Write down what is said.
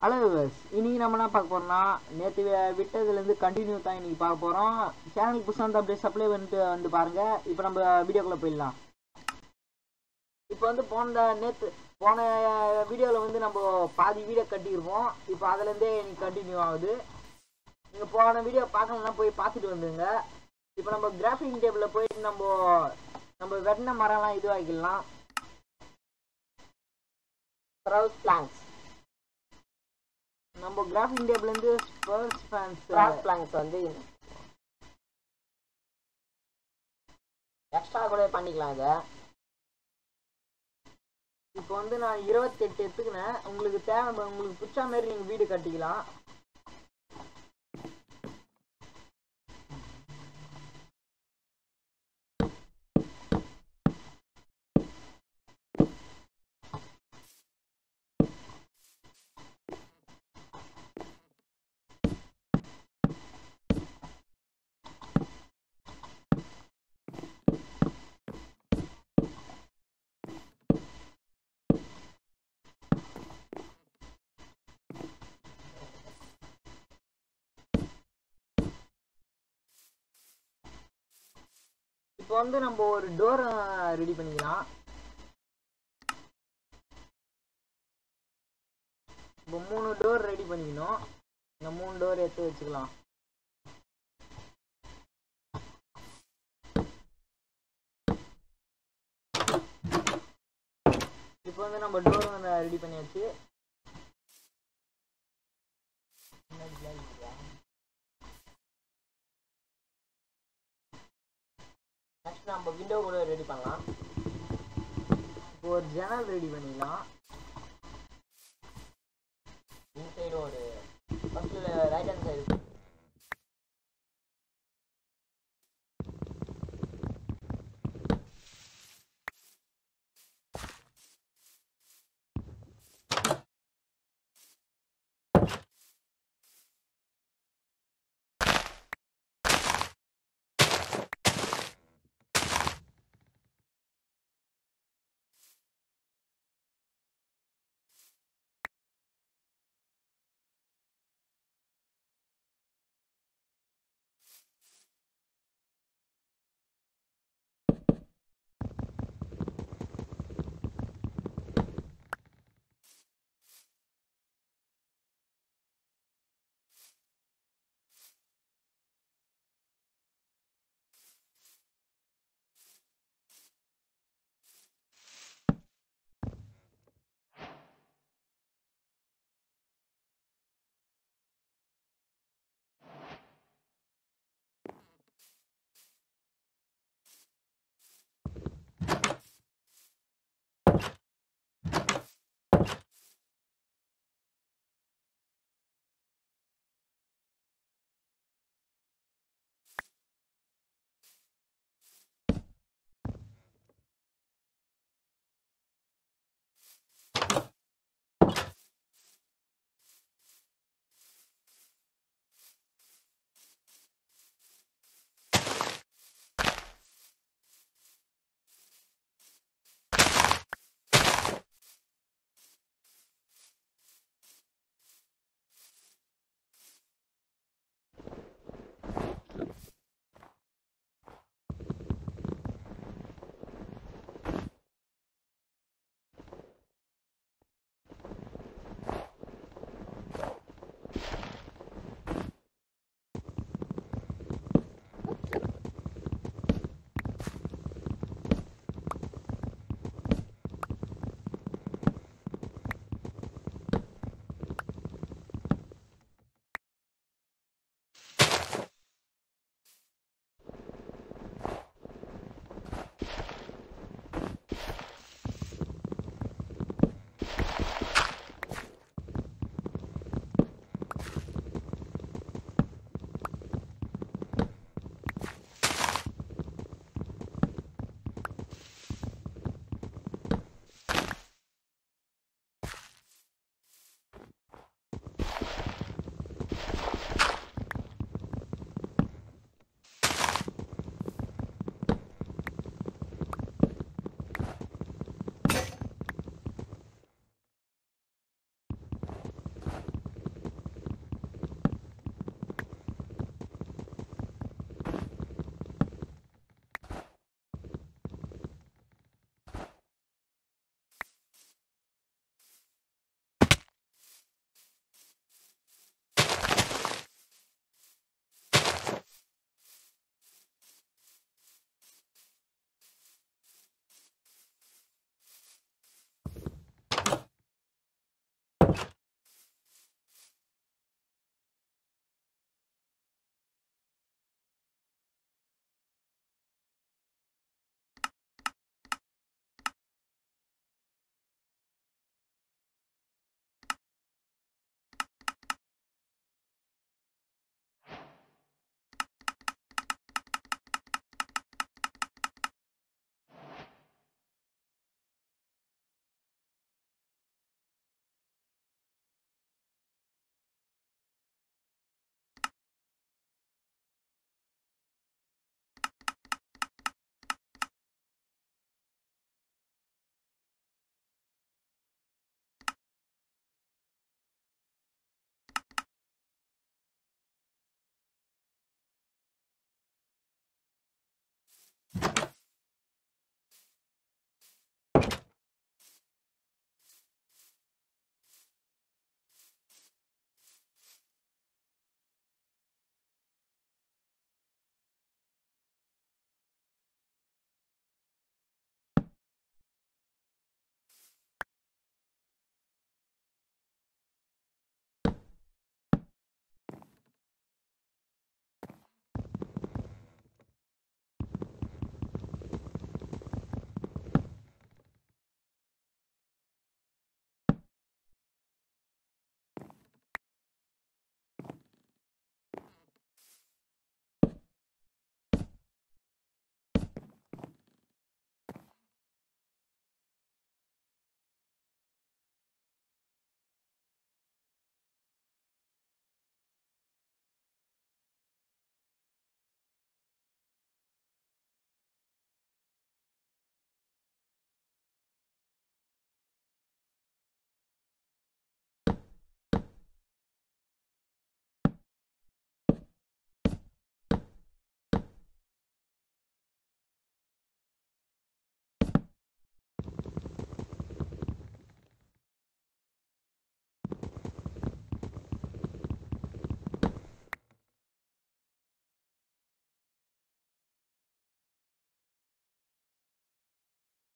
hello viewers இன்னைக்கு நம்ம என்ன பார்க்க போறோம்னா நேற்று விட்டதுலேருந்து கண்டினியூ தான் இன்னைக்கு பார்க்க போகிறோம் சேனலுக்கு புதுசாக வந்து அப்படியே சப்ளை பண்ணிட்டு வந்து பாருங்க இப்போ நம்ம வீடியோக்குள்ளே போயிடலாம் இப்போ வந்து போன நேற்று போன வீடியோவில் வந்து நம்ம பாதி வீடியோ கட்டியிருப்போம் இப்போ அதுலேருந்தே இன்னைக்கு கண்டினியூ ஆகுது நீங்கள் போன வீடியோ பார்க்கலன்னா போய் பார்த்துட்டு வந்துங்க இப்போ நம்ம கிராஃபிங் டேபிளில் போயிட்டு நம்ம நம்ம வெட்டின மரம்லாம் இதுவாக்கிடலாம் ப்ரௌஸ் பிளாங்க்ஸ் நம்ம கிராஃபிங் டேபிள் இருந்து ஸ்பர்ஸ் ஃபேன்ஸ் கிராஸ் பிளாங்க்ஸ் வந்து எக்ஸ்ட்ரா கூட பண்ணிக்கலாம் இதை இப்போ வந்து நான் இருபத்தெட்டு எடுத்துக்கினேன் உங்களுக்கு தேவை உங்களுக்கு பிடிச்ச மாதிரி நீங்கள் வீடு கட்டிக்கலாம் இப்போ வந்து நம்ம ஒரு டோர் ரெடி பண்ணிக்கலாம் இப்போ மூணு டோர் ரெடி பண்ணிக்கணும் இந்த மூணு டோர் எடுத்து வச்சுக்கலாம் இப்போ வந்து நம்ம டோர் வந்து ரெடி பண்ணியாச்சு நெக்ஸ்ட் நம்ம விண்டோ கூட ரெடி பண்ணலாம் இப்போ ஒரு ஜன்னல் ரெடி பண்ணிக்கலாம்